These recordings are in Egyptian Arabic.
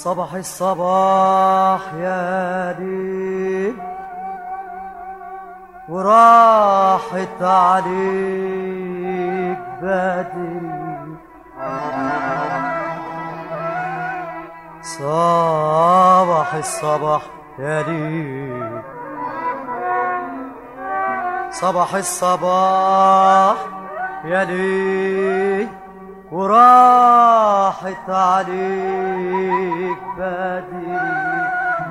صباح الصباح يا ليل وراحت عليك بدري صباح الصباح يا ليل صباح الصباح يا ليل وراحت عليك بدري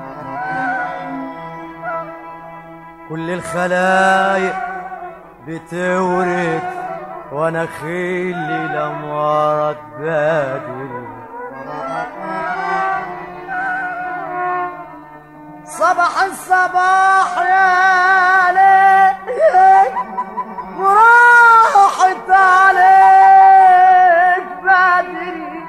كل الخلايق بتورد وانا خيلي لمرض بدري صباح الصباح يا ليل وراحت عليك بدري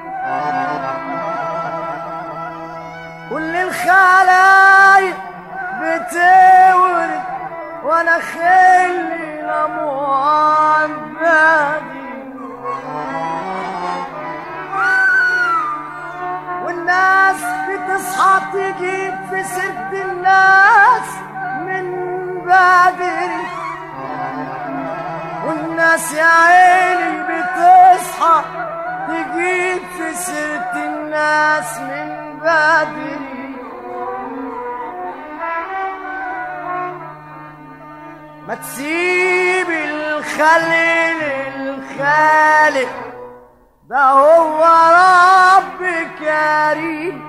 كل الخلايق بتورد وانا خلي لموان بدري والناس بتصحى تجيب في سد الناس من بدري والناس يا عيني بتصحى تجيب في سيرة الناس من بدري ما تسيب الخليل الخالق ده هو رب كريم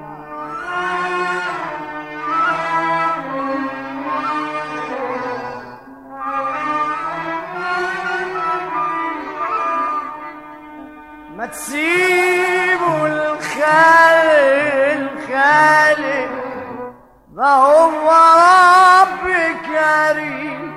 ما تسيبوا الخالق الخالق ده هو رب كريم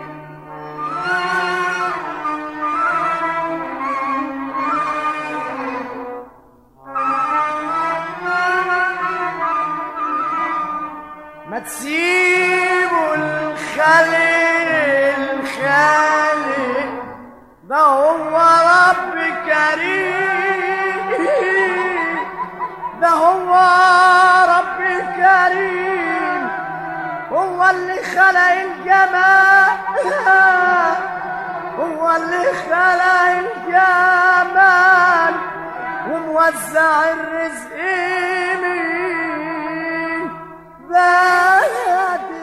ما تسيبوا الخليل الخالق ده هو رب كريم ده هو رب كريم هو اللي خلق الجمال هو اللي خلق الجمال وموزع الرزق من بلد